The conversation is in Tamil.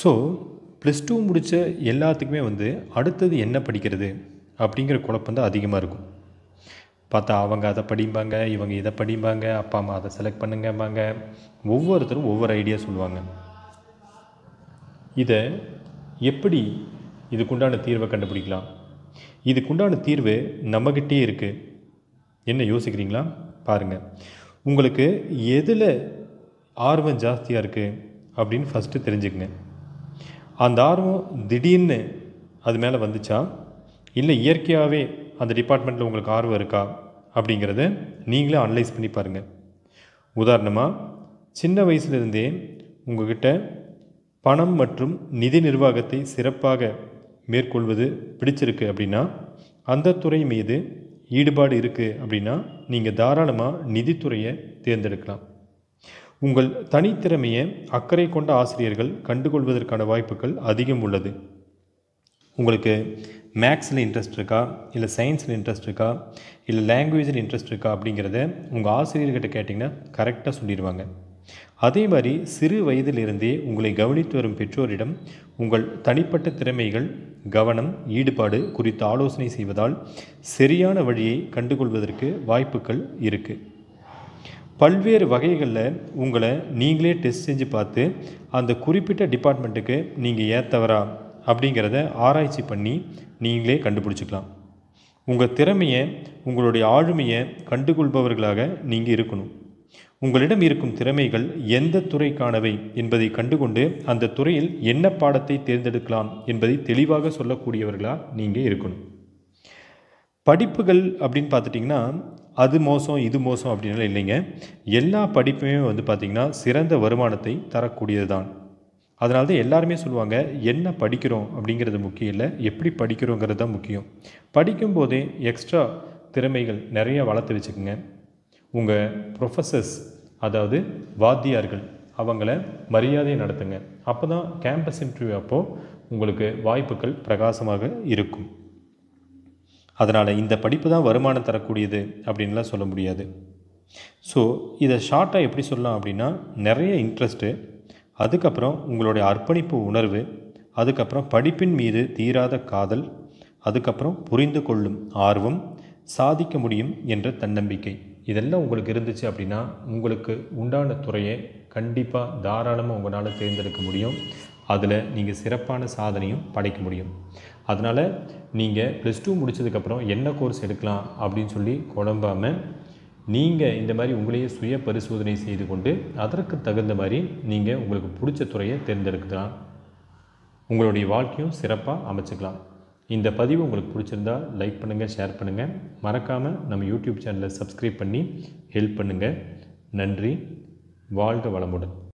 ஸோ ப்ளஸ் டூ முடித்த எல்லாத்துக்குமே வந்து அடுத்தது என்ன படிக்கிறது அப்படிங்கிற குழப்பம் தான் அதிகமாக இருக்கும் பார்த்தா அவங்க அதை படிப்பாங்க இவங்க இதை படிப்பாங்க அப்பா அம்மா அதை செலக்ட் பண்ணுங்கம்பாங்க ஒவ்வொருத்தரும் ஒவ்வொரு ஐடியா சொல்லுவாங்க இதை எப்படி இதுக்குண்டான தீர்வை கண்டுபிடிக்கலாம் இதுக்குண்டான தீர்வு நம்மக்கிட்டே இருக்குது என்ன யோசிக்கிறீங்களா பாருங்கள் உங்களுக்கு எதில் ஆர்வம் ஜாஸ்தியாக இருக்குது அப்படின்னு ஃபஸ்ட்டு தெரிஞ்சுக்கங்க அந்த ஆர்வம் திடீர்னு அது மேலே வந்துச்சா இல்லை இயற்கையாகவே அந்த டிபார்ட்மெண்ட்டில் உங்களுக்கு ஆர்வம் இருக்கா அப்படிங்கிறத நீங்களே அனலைஸ் பண்ணி பாருங்கள் உதாரணமாக சின்ன வயசுலேருந்தே உங்ககிட்ட பணம் மற்றும் நிதி நிர்வாகத்தை சிறப்பாக மேற்கொள்வது பிடிச்சிருக்கு அப்படின்னா அந்த துறை மீது ஈடுபாடு இருக்குது அப்படின்னா நீங்கள் தாராளமாக நிதித்துறையை தேர்ந்தெடுக்கலாம் உங்கள் தனித்திறமையை அக்கறை கொண்ட ஆசிரியர்கள் கண்டுகொள்வதற்கான வாய்ப்புகள் அதிகம் உள்ளது உங்களுக்கு மேக்ஸில் இன்ட்ரெஸ்ட் இருக்கா இல்லை சயின்ஸில் இன்ட்ரெஸ்ட் இருக்கா இல்லை லாங்குவேஜில் இன்ட்ரெஸ்ட் இருக்கா அப்படிங்கிறத உங்கள் ஆசிரியர்கிட்ட கேட்டிங்கன்னா கரெக்டாக சொல்லிடுவாங்க அதே மாதிரி சிறு வயதிலிருந்தே உங்களை கவனித்து வரும் பெற்றோரிடம் உங்கள் தனிப்பட்ட திறமைகள் கவனம் ஈடுபாடு குறித்து ஆலோசனை செய்வதால் சரியான வழியை கண்டுகொள்வதற்கு வாய்ப்புகள் இருக்குது பல்வேறு வகைகளில் உங்களை நீங்களே டெஸ்ட் செஞ்சு பார்த்து அந்த குறிப்பிட்ட டிபார்ட்மெண்ட்டுக்கு நீங்கள் ஏற்றவரா அப்படிங்கிறத ஆராய்ச்சி பண்ணி நீங்களே கண்டுபிடிச்சிக்கலாம் உங்கள் திறமையை உங்களுடைய ஆளுமையை கண்டுகொள்பவர்களாக நீங்கள் இருக்கணும் உங்களிடம் இருக்கும் திறமைகள் எந்த துறைக்கானவை என்பதை கண்டுகொண்டு அந்த துறையில் என்ன பாடத்தை தேர்ந்தெடுக்கலாம் என்பதை தெளிவாக சொல்லக்கூடியவர்களாக நீங்கள் இருக்கணும் படிப்புகள் அப்படின்னு பார்த்துட்டிங்கன்னா அது மோசம் இது மோசம் அப்படின்லாம் இல்லைங்க எல்லா படிப்புமே வந்து பார்த்திங்கன்னா சிறந்த வருமானத்தை தரக்கூடியது தான் அதனால தான் எல்லாருமே சொல்லுவாங்க என்ன படிக்கிறோம் அப்படிங்கிறது முக்கியம் இல்லை எப்படி படிக்கிறோங்கிறது தான் முக்கியம் படிக்கும்போதே எக்ஸ்ட்ரா திறமைகள் நிறைய வளர்த்து வச்சுக்கோங்க உங்கள் ப்ரொஃபஸர்ஸ் அதாவது வாத்தியார்கள் அவங்கள மரியாதை நடத்துங்க அப்போ தான் கேம்பஸ் இன்டர்வியூ அப்போது உங்களுக்கு வாய்ப்புகள் பிரகாசமாக இருக்கும் அதனால் இந்த படிப்பு தான் வருமானம் தரக்கூடியது அப்படின்லாம் சொல்ல முடியாது ஸோ இதை ஷார்ட்டாக எப்படி சொல்லலாம் அப்படின்னா நிறைய இன்ட்ரெஸ்ட்டு அதுக்கப்புறம் உங்களுடைய அர்ப்பணிப்பு உணர்வு அதுக்கப்புறம் படிப்பின் மீது தீராத காதல் அதுக்கப்புறம் புரிந்து கொள்ளும் ஆர்வம் சாதிக்க முடியும் என்ற தன்னம்பிக்கை இதெல்லாம் உங்களுக்கு இருந்துச்சு அப்படின்னா உங்களுக்கு உண்டான துறையை கண்டிப்பாக தாராளமாக உங்களால் தேர்ந்தெடுக்க முடியும் அதில் நீங்கள் சிறப்பான சாதனையும் படைக்க முடியும் அதனால் நீங்கள் ப்ளஸ் டூ முடித்ததுக்கப்புறம் என்ன கோர்ஸ் எடுக்கலாம் அப்படின்னு சொல்லி குழம்பாமல் நீங்கள் இந்த மாதிரி உங்களையே சுய பரிசோதனை செய்து கொண்டு அதற்கு தகுந்த மாதிரி நீங்கள் உங்களுக்கு பிடிச்ச துறையை தேர்ந்தெடுக்கலாம் உங்களுடைய வாழ்க்கையும் சிறப்பாக அமைச்சுக்கலாம் இந்த பதிவு உங்களுக்கு பிடிச்சிருந்தா லைக் பண்ணுங்கள் ஷேர் பண்ணுங்கள் மறக்காமல் நம்ம யூடியூப் சேனலை சப்ஸ்கிரைப் பண்ணி ஹெல்ப் பண்ணுங்கள் நன்றி வாழ்க வளமுடன்